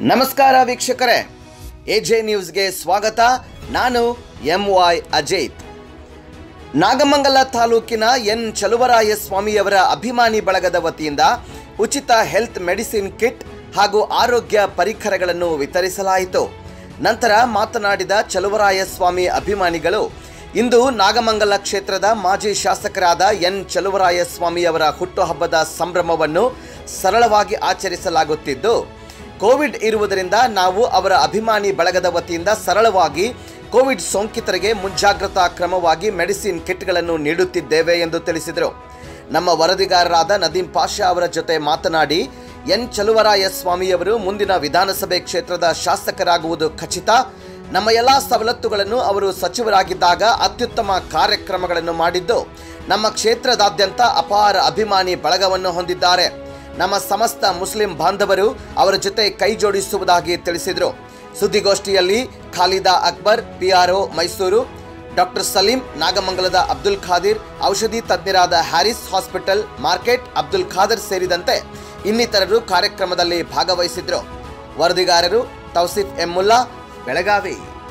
ನಮಸ್ಕಾರ ವೀಕ್ಷಕರೇ ಎಜೆ ನ್ಯೂಸ್ಗೆ ಸ್ವಾಗತ ನಾನು ಎಂ ವೈ ಅಜೇತ್ ನಾಗಮಂಗಲ ತಾಲೂಕಿನ ಎನ್ ಚಲುವರಾಯ ಸ್ವಾಮಿಯವರ ಅಭಿಮಾನಿ ಬಳಗದ ವತಿಯಿಂದ ಉಚಿತ ಹೆಲ್ತ್ ಮೆಡಿಸಿನ್ ಕಿಟ್ ಹಾಗೂ ಆರೋಗ್ಯ ಪರಿಕರಗಳನ್ನು ವಿತರಿಸಲಾಯಿತು ನಂತರ ಮಾತನಾಡಿದ ಚಲುವರಾಯ ಸ್ವಾಮಿ ಅಭಿಮಾನಿಗಳು ಇಂದು ನಾಗಮಂಗಲ ಕ್ಷೇತ್ರದ ಮಾಜಿ ಶಾಸಕರಾದ ಎನ್ ಚಲುವರಾಯ ಸ್ವಾಮಿಯವರ ಹುಟ್ಟುಹಬ್ಬದ ಸಂಭ್ರಮವನ್ನು ಸರಳವಾಗಿ ಆಚರಿಸಲಾಗುತ್ತಿದ್ದು ಕೋವಿಡ್ ಇರುವುದರಿಂದ ನಾವು ಅವರ ಅಭಿಮಾನಿ ಬಳಗದ ವತಿಯಿಂದ ಸರಳವಾಗಿ ಕೋವಿಡ್ ಸೋಂಕಿತರಿಗೆ ಮುಂಜಾಗ್ರತಾ ಕ್ರಮವಾಗಿ ಮೆಡಿಸಿನ್ ಕಿಟ್ಗಳನ್ನು ನೀಡುತ್ತಿದ್ದೇವೆ ಎಂದು ತಿಳಿಸಿದರು ನಮ್ಮ ವರದಿಗಾರರಾದ ನದೀಂ ಪಾಷಾ ಅವರ ಜೊತೆ ಮಾತನಾಡಿ ಎನ್ ಚಲುವರಾಯ ಸ್ವಾಮಿಯವರು ಮುಂದಿನ ವಿಧಾನಸಭೆ ಕ್ಷೇತ್ರದ ಶಾಸಕರಾಗುವುದು ಖಚಿತ ನಮ್ಮ ಎಲ್ಲ ಸವಲತ್ತುಗಳನ್ನು ಅವರು ಸಚಿವರಾಗಿದ್ದಾಗ ಅತ್ಯುತ್ತಮ ಕಾರ್ಯಕ್ರಮಗಳನ್ನು ಮಾಡಿದ್ದು ನಮ್ಮ ಕ್ಷೇತ್ರದಾದ್ಯಂತ ಅಪಾರ ಅಭಿಮಾನಿ ಬಳಗವನ್ನು ಹೊಂದಿದ್ದಾರೆ ನಮ್ಮ ಸಮಸ್ತ ಮುಸ್ಲಿಂ ಬಾಂಧವರು ಅವರ ಜೊತೆ ಕೈ ಜೋಡಿಸುವುದಾಗಿ ತಿಳಿಸಿದರು ಸುದ್ದಿಗೋಷ್ಠಿಯಲ್ಲಿ ಖಾಲಿದಾ ಅಕ್ಬರ್ ಪಿಆರ್ಒ ಮೈಸೂರು ಡಾಕ್ಟರ್ ಸಲೀಂ ನಾಗಮಂಗಲದ ಅಬ್ದುಲ್ ಖಾದಿರ್ ಔಷಧಿ ತಜ್ಞರಾದ Harris hospital market Abdul Khader ಸೇರಿದಂತೆ ಇನ್ನಿತರರು ಕಾರ್ಯಕ್ರಮದಲ್ಲಿ ಭಾಗವಹಿಸಿದ್ರು ವರದಿಗಾರರು ತೌಸಿಫ್ ಎಮ್ಮುಲ್ಲಾ ಬೆಳಗಾವಿ